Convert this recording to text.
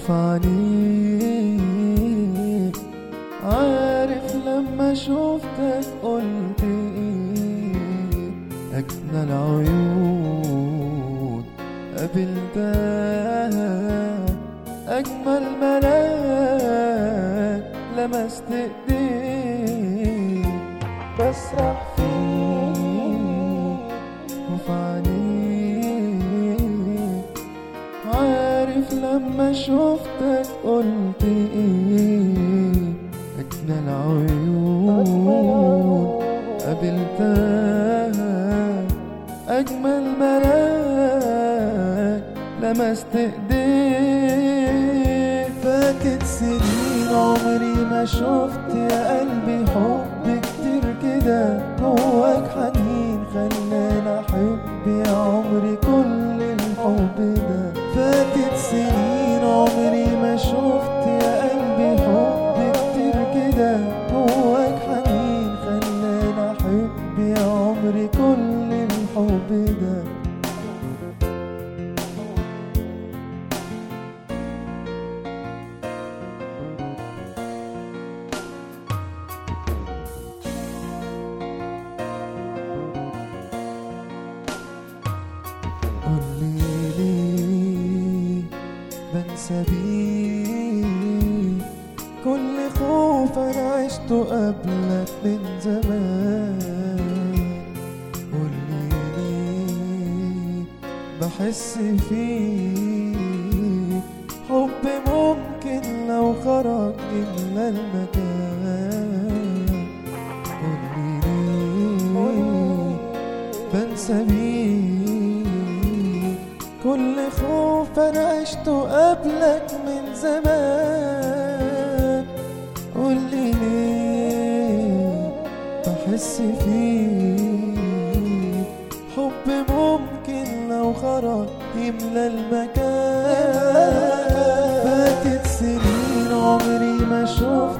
وفي عينيك عارف لما شفتك قلت ايه أجمل عيون قابلتها أجمل ملاك لمست ايديك بسرح فيك وفي عينيك عارف لما شفتك قلت ايه أجمل عيون قابلتها أجمل ملاك لمست ايديك فاتت سنين عمري ما شفت يا قلبي حب كتير كده جواك حنين خلاني احب يا عمري كل الحب ده فاتت سنين عمري ما شفت يا قلبي حب كتير كده جواك حنين خلاني احب يا عمري كل الحب ده قولي ليه بنسى بيه كل خوف انا عشته قبلك من زمان قولي ليه بحس فيك حب ممكن لو خرج إلا المكان قولي ليه بنسى بيك كل خوف انا عشته قبلك من زمان قولي ليه بحس فيك حب ممكن لو خرج يملى المكان فاتت سنين عمري ما شفت